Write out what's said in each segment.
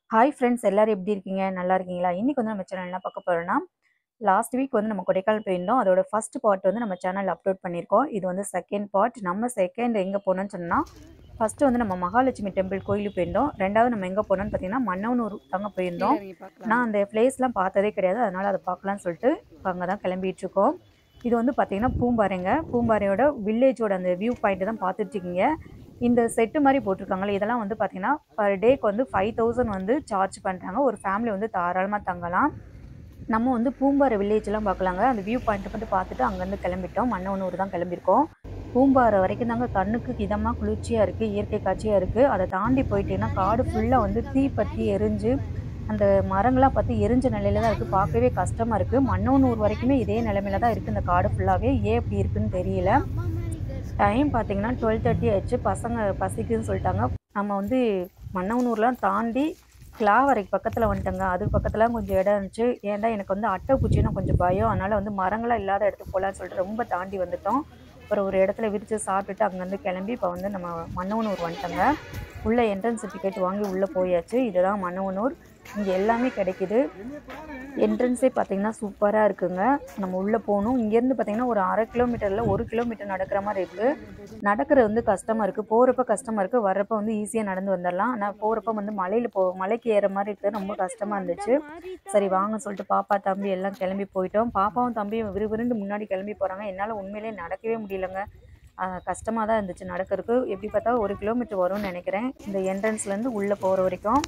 Hi friends எல்லாரும் எப்படி இருக்கீங்க நல்லா இருக்கீங்களா இன்னைக்கு வந்து நம்ம சேனல் என்ன பார்க்க போறோம்னா லாஸ்ட் வீக் வந்து நம்ம கொடைக்கானல் போயிருந்தோம் அதோட ஃபர்ஸ்ட் பார்ட் வந்து நம்ம சேனல் அப்லோட் பண்ணியிருக்கோம் இது வந்து செகண்ட் பார்ட் நம்ம செகண்ட் எங்கே போனோம்னு சொன்னால் ஃபர்ஸ்ட் வந்து நம்ம மகாலட்சுமி டெம்பிள் கோயிலுக்கு போயிருந்தோம் ரெண்டாவது நம்ம எங்கே போனோம்னு பார்த்தீங்கன்னா மன்னவனூர் தாங்க போயிருந்தோம் நான் அந்த பிளேஸ்லாம் பார்த்ததே கிடையாது அதனால் அதை பார்க்கலாம்னு சொல்லிட்டு இப்போ அங்கே தான் கிளம்பிட்டு இருக்கோம் இது வந்து பார்த்தீங்கன்னா பூம்பாறைங்க பூம்பாறையோட வில்லேஜோட அந்த வியூ பாயிண்ட் தான் பார்த்துட்டு இருக்கீங்க இந்த செட்டு மாதிரி போட்டிருக்காங்களே இதெல்லாம் வந்து பார்த்தீங்கன்னா பர் டேக்கு வந்து ஃபைவ் தௌசண்ட் வந்து சார்ஜ் பண்ணுறாங்க ஒரு ஃபேமிலி வந்து தாராளமாக தங்கலாம் நம்ம வந்து பூம்பாறை வில்லேஜ்லாம் பார்க்கலாங்க அந்த வியூ பாயிண்ட் மட்டும் பார்த்துட்டு அங்கேருந்து கிளம்பிட்டோம் மன்னவனூர் தான் கிளம்பியிருக்கோம் பூம்பாறை வரைக்கும் தாங்க கண்ணுக்கு இதமாக குளிர்ச்சியாக இருக்குது இயற்கை காட்சியாக இருக்குது அதை தாண்டி போயிட்டீங்கன்னா காடு ஃபுல்லாக வந்து தீ பற்றி எரிஞ்சு அந்த மரங்களாம் பார்த்து எரிஞ்ச நிலையில தான் இருக்குது பார்க்கவே கஷ்டமாக இருக்குது மன்னவனூர் வரைக்குமே இதே நிலைமையில தான் இருக்குது இந்த காடு ஃபுல்லாகவே ஏன் இப்படி இருக்குன்னு தெரியல டைம் பார்த்தீங்கன்னா டுவெல் தேர்ட்டி ஆயிடுச்சு பசங்க பசிக்குதுன்னு சொல்லிட்டாங்க நம்ம வந்து மன்னவனூர்லாம் தாண்டி கிளாவரைக்கு பக்கத்தில் வந்துட்டோங்க அது பக்கத்தில் கொஞ்சம் இடம் இருந்துச்சு ஏன்டா எனக்கு வந்து அட்டைப்பூச்சின்னா கொஞ்சம் பயம் அதனால் வந்து மரங்களாம் இல்லாத இடத்துக்கு போகலான்னு சொல்லிட்டு ரொம்ப தாண்டி வந்துட்டோம் அப்புறம் ஒரு இடத்துல விரித்து சாப்பிட்டுட்டு அங்கேருந்து கிளம்பி இப்போ வந்து நம்ம மன்னவனூர் வந்துட்டோங்க உள்ளே என்ட்ரன்ஸ் டிக்கெட் வாங்கி உள்ளே போயாச்சு இதுதான் மன்னவனூர் இங்கே எல்லாமே கிடைக்குது என்ட்ரன்ஸே பார்த்தீங்கன்னா சூப்பராக இருக்குங்க நம்ம உள்ளே போகணும் இங்கேருந்து பார்த்தீங்கன்னா ஒரு அரை கிலோமீட்டரில் ஒரு கிலோமீட்டர் நடக்கிற மாதிரி இருக்குது நடக்கிறது வந்து கஷ்டமாக இருக்குது போகிறப்ப கஷ்டமாக இருக்குது வர்றப்ப வந்து ஈஸியாக நடந்து வந்துடலாம் ஆனால் போகிறப்ப வந்து மலையில் போ மலைக்கு ஏற மாதிரி இருக்குது ரொம்ப கஷ்டமாக இருந்துச்சு சரி வாங்க சொல்லிட்டு பாப்பா தம்பி எல்லாம் கிளம்பி போயிட்டோம் பாப்பாவும் தம்பியும் விறுவிறுண்டு முன்னாடி கிளம்பி போகிறாங்க என்னால் உண்மையிலே நடக்கவே முடியலங்க கஷ்டமாக தான் இருந்துச்சு நடக்கிறதுக்கு எப்படி பார்த்தா ஒரு கிலோமீட்டர் வரும்னு நினைக்கிறேன் இந்த என்ட்ரன்ஸ்லேருந்து உள்ளே போகிற வரைக்கும்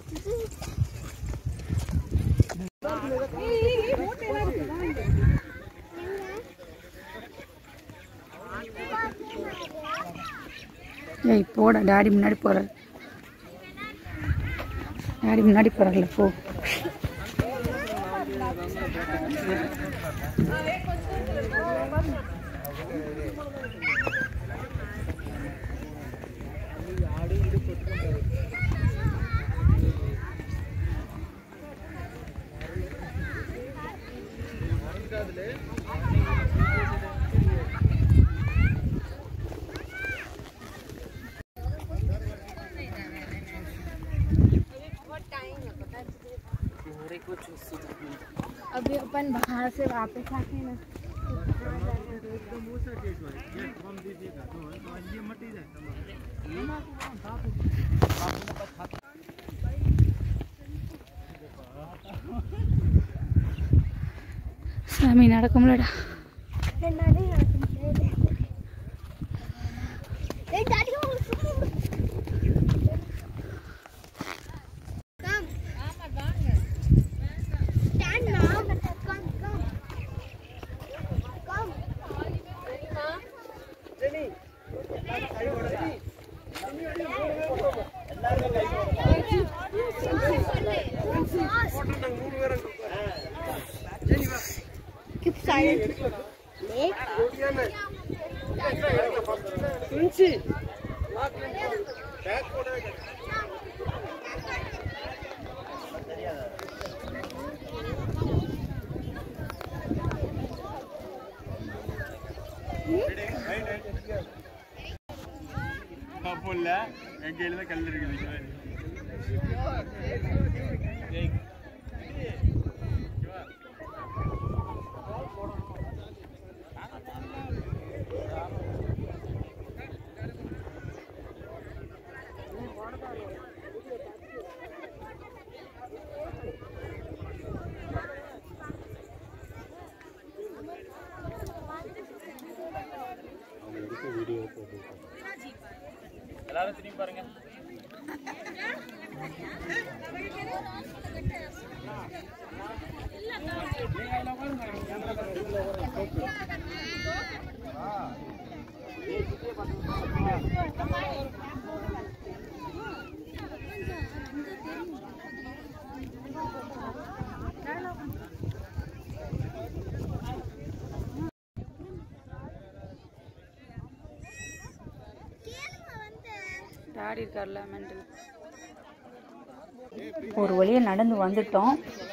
ஏய் போடா டாடி முன்னாடி போகிறார் டாடி முன்னாடி போகிறார்ல போ अभी अपन बाहर से वापस आके ना சாமி நடக்க முடியலடா Keep silent. Lake. அப்போ இல்ல எங்க எழுத கல் இருக்குது எல்லாரும் திரும்பி பாருங்க டாடி இருக்கார்ல மெண்டல் ஒரு வழியாக நடந்து வந்துட்டோம்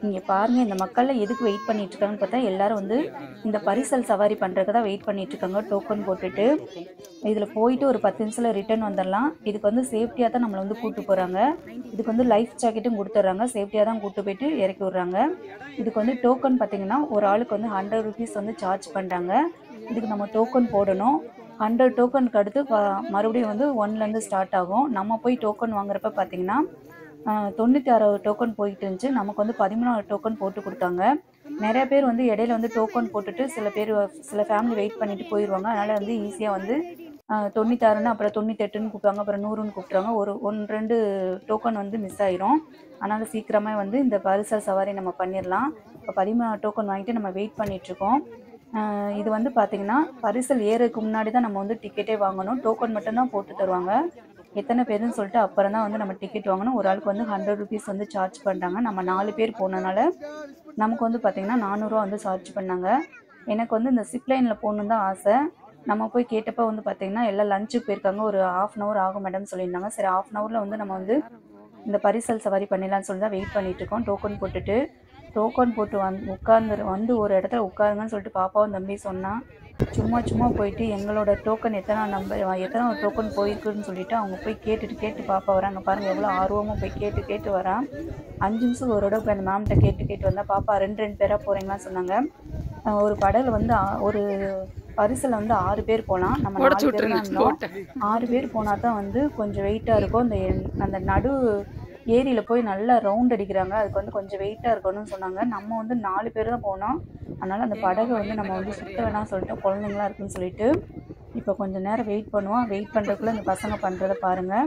இங்கே பாருங்கள் இந்த மக்கள்லாம் எதுக்கு வெயிட் பண்ணிட்டு இருக்காங்கன்னு பார்த்தா எல்லாரும் வந்து இந்த பரிசல் சவாரி பண்ணுறதுக்கு தான் வெயிட் பண்ணிட்டு இருக்காங்க டோக்கன் போட்டுட்டு இதில் போயிட்டு ஒரு பத்து நிமிஷத்தில் ரிட்டர்ன் வந்துடலாம் இதுக்கு வந்து சேஃப்டியாக தான் நம்மளை வந்து கூப்பிட்டு போகிறாங்க இதுக்கு வந்து லைஃப் ஜாக்கெட்டும் கொடுத்துட்றாங்க சேஃப்டியாக தான் கூப்பிட்டு போயிட்டு இறக்கி விட்றாங்க இதுக்கு வந்து டோக்கன் பார்த்தீங்கன்னா ஒரு ஆளுக்கு வந்து ஹண்ட்ரட் ருபீஸ் வந்து சார்ஜ் பண்ணுறாங்க இதுக்கு நம்ம டோக்கன் போடணும் ஹண்ட்ரட் டோக்கனுக்கு அடுத்து ப- மறுபடியும் வந்து ஒன்லேருந்து ஸ்டார்ட் ஆகும் நம்ம போய் டோக்கன் வாங்குறப்ப பார்த்தீங்கன்னா ஆஹ், தொண்ணூற்றி ஆறு டோக்கன் போயிட்டு இருந்துச்சு நமக்கு வந்து பதிமூணாறு டோக்கன் போட்டு கொடுத்தாங்க நிறைய பேர் வந்து இடையில வந்து டோக்கன் போட்டுட்டு சில பேர் சில ஃபேமிலி வெயிட் பண்ணிட்டு போயிடுவாங்க அதனால் வந்து ஈஸியாக வந்து ஆஹ், தொண்ணூத்தாறுன்னு அப்புறம் தொண்ணூத்தெட்டுன்னு கூப்பிட்டாங்க அப்புறம் நூறுன்னு கூப்பிட்றாங்க ஒரு ஒன்று ரெண்டு டோக்கன் வந்து மிஸ் ஆயிரும் அதனால் சீக்கிரமாக வந்து இந்த பரிசல் சவாரி நம்ம பண்ணிடலாம் இப்போ பதிமூணு டோக்கன் வாங்கிட்டு நம்ம வெயிட் பண்ணிகிட்ருக்கோம் இது வந்து பார்த்திங்கன்னா பரிசல் ஏறதுக்கு முன்னாடி தான் நம்ம வந்து டிக்கெட்டே வாங்கணும் டோக்கன் மட்டும்தான் போட்டு தருவாங்க எத்தனை பேருன்னு சொல்லிட்டு அப்புறம் தான் வந்து நம்ம டிக்கெட் வாங்கணும் ஒரு ஆளுக்கு வந்து ஹண்ட்ரட் ருபீஸ் வந்து சார்ஜ் பண்ணுறாங்க நம்ம நாலு பேர் போனனால நமக்கு வந்து பார்த்திங்கன்னா நானூறுரூவா வந்து சார்ஜ் பண்ணாங்க எனக்கு வந்து இந்த சிப்லைனில் போகணுன்னு தான் ஆசை நம்ம போய் கேட்டப்போ வந்து பார்த்திங்கன்னா எல்லாம் லஞ்சுக்கு போயிருக்காங்க ஒரு ஆஃப் அன் ஹவர் ஆகும் மேடம் சொல்லியிருந்தாங்க சரி ஆஃப் அன் ஹவரில் வந்து நம்ம வந்து இந்த பரிசல் சவாரி பண்ணிடலாம்னு சொல்லி தான் வெயிட் பண்ணிட்டு இருக்கோம் டோக்கன் போட்டுட்டு டோக்கன் போட்டு வந் உட்கார்ந்து வந்து ஒரு இடத்துல உட்காருங்கன்னு சொல்லிட்டு பாப்பாவும் தம்பி சொன்னான் சும்மா சும்மா போயிட்டு எங்களோட டோக்கன் எத்தனை நம்பர் எத்தனை டோக்கன் போயிருக்குன்னு சொல்லிட்டு அவங்க போய் கேட்டுட்டு கேட்டு பாப்பா வராங்க பாருங்க எவ்வளோ ஆர்வமாக போய் கேட்டு கேட்டு வரான் அஞ்சு நிமிஷம் ஒரு தடவை போய் அந்த மேம்கிட்ட கேட்டு கேட்டு வந்தா பாப்பா ரெண்டு ரெண்டு பேராக போகிறீங்களான்னு சொன்னாங்க அஹ் ஒரு படகுல வந்து ஆ- ஒரு பரிசில் வந்து ஆறு பேர் போகலாம் நம்ம நாலு பேர் தான் இருந்தோம் ஆறு பேர் போனால் தான் வந்து கொஞ்சம் வெயிட்டாக இருக்கும் அந்த எண்- அந்த நடு ஏரியில் போய் நல்லா ரவுண்ட் அடிக்கிறாங்க அதுக்கு வந்து கொஞ்சம் வெயிட்டாக இருக்கணும்னு சொன்னாங்க நம்ம வந்து நாலு பேர் தான் போனோம் அதனால் அந்த படகை வந்து நம்ம வந்து சுத்த வேணாம் சொல்லிட்டு குழந்தைங்களா இருக்குன்னு சொல்லிட்டு இப்போ கொஞ்சம் நேரம் வெயிட் பண்ணுவோம் வெயிட் பண்ணுறதுக்குள்ளே இந்த பசங்க பண்ணுறத பாருங்கள்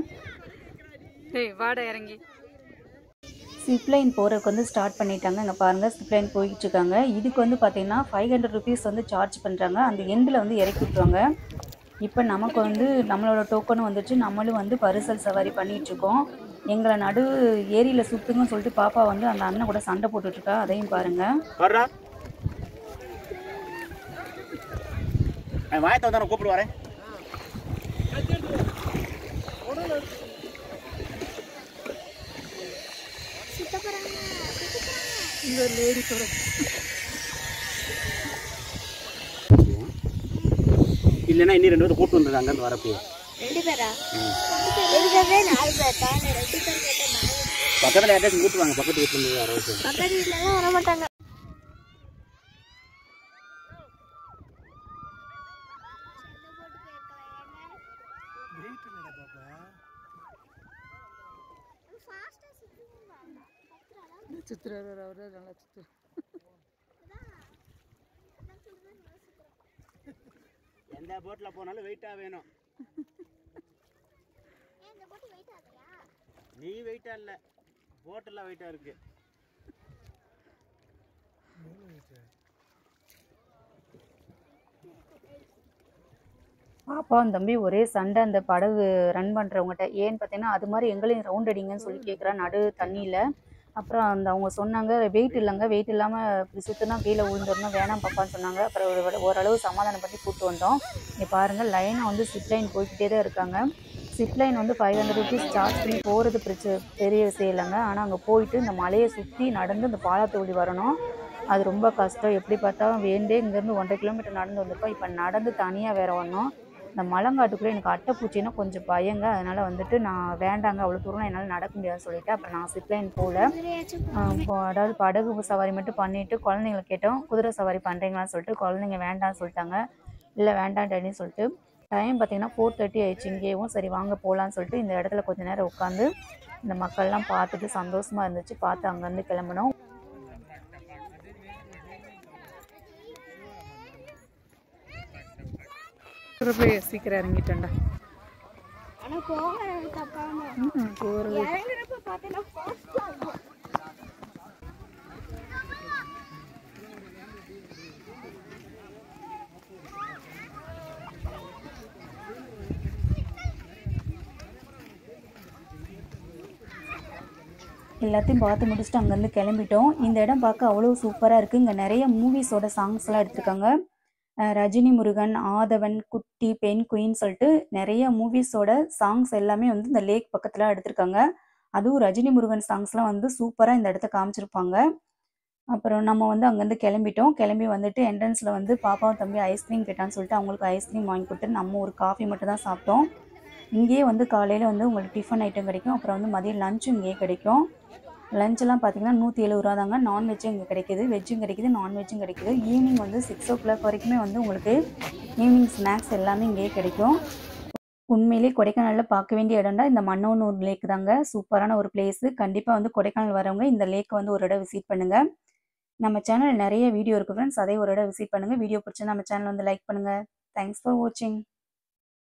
ஏய் வாடா இறங்கி சிப்லைன் போகிறதுக்கு வந்து ஸ்டார்ட் பண்ணிட்டாங்க இங்கே பாருங்கள் சிப்லைன் போயிட்டு இருக்காங்க இதுக்கு வந்து பார்த்தீங்கன்னா ஃபைவ் ஹண்ட்ரட் ருபீஸ் வந்து சார்ஜ் பண்ணுறாங்க அந்த எண்டில் வந்து இறக்கி விட்ருவாங்க இப்போ நமக்கு வந்து நம்மளோட டோக்கனும் வந்துச்சு நம்மளும் வந்து பரிசல் சவாரி பண்ணிட்டு இருக்கோம் எங்களை நடு ஏரியில் சுற்றுங்கன்னு சொல்லிட்டு பாப்பா வந்து அந்த அண்ணன் கூட சண்டை போட்டுட்ருக்கா அதையும் பாருங்கள் வர்றா வாயத்தை வந்து நான் கூப்பிட்டு வரேன் இல்லைன்னா இன்னும் ரெண்டு பேரும் கூப்பிட்டு வந்துருக்காங்க அங்கேருந்து வரப்போ ரெண்டு பேரா இருக்கிறதே நாலு பேர் தான் ரெண்டு பேர் கேட்டா நாலு பக்கத்தில் யார்ட்டாச்சும் கூப்பிட்டு பக்கத்து வீட்டில் இருந்து வர வச்சு பக்கத்து வீட்டுல தான் வர மாட்டாங்க சுத்துறாரு அவரு நல்லா சுத்து எந்த போட்டில் போனாலும் வெயிட்டாக வேணும் நீ வெயிட்டாக இல்லை போட்டெல்லாம் வெயிட்டாக இருக்கு பாப்பாவும் தம்பி ஒரே சண்டை அந்த படகு ரன் பண்ணுறவங்ககிட்ட ஏன்னு பார்த்தீங்கன்னா அது மாதிரி எங்களையும் ரவுண்ட் அடிங்கன்னு சொல்லி கேட்குறா நடு தண்ணியில் அப்புறம் அந்த அவங்க சொன்னாங்க வெயிட் இல்லைங்க வெயிட் இல்லாமல் இப்படி சுற்றினா கீழே விழுந்துடணும் வேணாம் பாப்பான்னு சொன்னாங்க அப்புறம் ஒரு ஓரளவு சமாதானம் பண்ணி கூப்பிட்டு வந்தோம் இங்கே பாருங்கள் லைனாக வந்து சிப் லைன் போய்கிட்டே தான் இருக்காங்க சிப் லைன் வந்து ஃபைவ் ஹண்ட்ரட் ருபீஸ் சார்ஜ் பண்ணி போகிறது பிரச்சனை பெரிய விஷயம் இல்லைங்க ஆனால் அங்கே போயிட்டு இந்த மலையை சுற்றி நடந்து இந்த பாலத்தோடி வரணும் அது ரொம்ப கஷ்டம் எப்படி பார்த்தாலும் வேண்டே இங்கேருந்து ஒன்றரை கிலோமீட்டர் நடந்து வந்திருக்கோம் இப்போ நடந்து தனியாக வேற வரணும் இந்த மலங்காட்டுக்குள்ளே எனக்கு அட்டைப்பூச்சின்னா கொஞ்சம் பயங்க அதனால் வந்துட்டு நான் வேண்டாங்க அவ்வளோ தூரம் என்னால் நடக்க முடியாதுன்னு சொல்லிட்டு அப்புறம் நான் சிப்லைன் போகல ஆஹ் இப்போ அதாவது படகு சவாரி மட்டும் பண்ணிட்டு குழந்தைங்கள கேட்டோம் குதிரை சவாரி பண்ணுறீங்களான்னு சொல்லிட்டு குழந்தைங்க வேண்டாம்னு சொல்லிட்டாங்க இல்லை வேண்டாம் டேடின்னு சொல்லிட்டு டைம் பார்த்தீங்கன்னா ஃபோர் தேர்ட்டி ஆயிடுச்சு இங்கேயும் சரி வாங்க போகலான்னு சொல்லிட்டு இந்த இடத்துல கொஞ்ச நேரம் உட்காந்து இந்த மக்கள்லாம் பார்த்துட்டு சந்தோஷமா இருந்துச்சு பார்த்து அங்கேருந்து கிளம்பணும் போய் சீக்கிரம் இறங்கிட்டேன்டா ஆனா போக தப்பாம ம், போறது இறங்குறப்ப பார்த்தேன்னா ஃபாஸ்டா இருக்கும் எல்லாத்தையும் பார்த்து முடிச்சுட்டு அங்கேருந்து கிளம்பிட்டோம் இந்த இடம் பார்க்க அவ்வளோ சூப்பராக இருக்குது இங்கே நிறைய மூவிஸோட சாங்ஸ்லாம் எடுத்திருக்காங்க அஹ் ரஜினி முருகன் ஆதவன் குட்டி பெண் குயின் சொல்லிட்டு நிறைய மூவிஸோட சாங்ஸ் எல்லாமே வந்து இந்த லேக் பக்கத்தில் எடுத்திருக்காங்க அதுவும் ரஜினி முருகன் சாங்ஸ்லாம் வந்து சூப்பராக இந்த இடத்த காமிச்சிருப்பாங்க அப்புறம் நம்ம வந்து அங்கேருந்து கிளம்பிட்டோம் கிளம்பி வந்துட்டு என்ட்ரன்ஸில் வந்து பாப்பாவும் தம்பி ஐஸ்கிரீம் கேட்டான்னு சொல்லிட்டு அவங்களுக்கு ஐஸ்கிரீம் வாங்கி கொடுத்து நம்ம ஒரு காஃபி மட்டும் தான் சாப்பிட்டோம் இங்கேயே வந்து காலையில் வந்து உங்களுக்கு டிஃபன் ஐட்டம் கிடைக்கும் அப்புறம் வந்து மதியம் லஞ்சும் இங்கேயே கிடைக்கும் லஞ்செல்லாம் பார்த்தீங்கன்னா நூற்றி எழுபது ரூபா தாங்க நான்வெஜ்ஜும் இங்கே கிடைக்குது வெஜ்ஜும் கிடைக்குது நான்வெஜ்ஜும் கிடைக்குது ஈவினிங் வந்து சிக்ஸ் ஓ கிளாக் வரைக்குமே வந்து உங்களுக்கு ஈவினிங் ஸ்நாக்ஸ் எல்லாமே இங்கேயே கிடைக்கும் உண்மையிலே கொடைக்கானலில் பார்க்க வேண்டிய இடம்னா இந்த மன்னோனூர் லேக் தாங்க சூப்பரான ஒரு பிளேஸு கண்டிப்பாக வந்து கொடைக்கானல் வரவங்க இந்த லேக்கை வந்து ஒரு இடம் விசிட் பண்ணுங்கள் நம்ம சேனல் நிறைய வீடியோ இருக்குது ஃப்ரெண்ட்ஸ் அதே ஒரு இடம் விசிட் பண்ணுங்கள் வீடியோ பிடிச்சா நம்ம சேனல் வந்து லைக் பண்ணுங்கள் தேங்க்ஸ் ஃபார் வாட்சிங்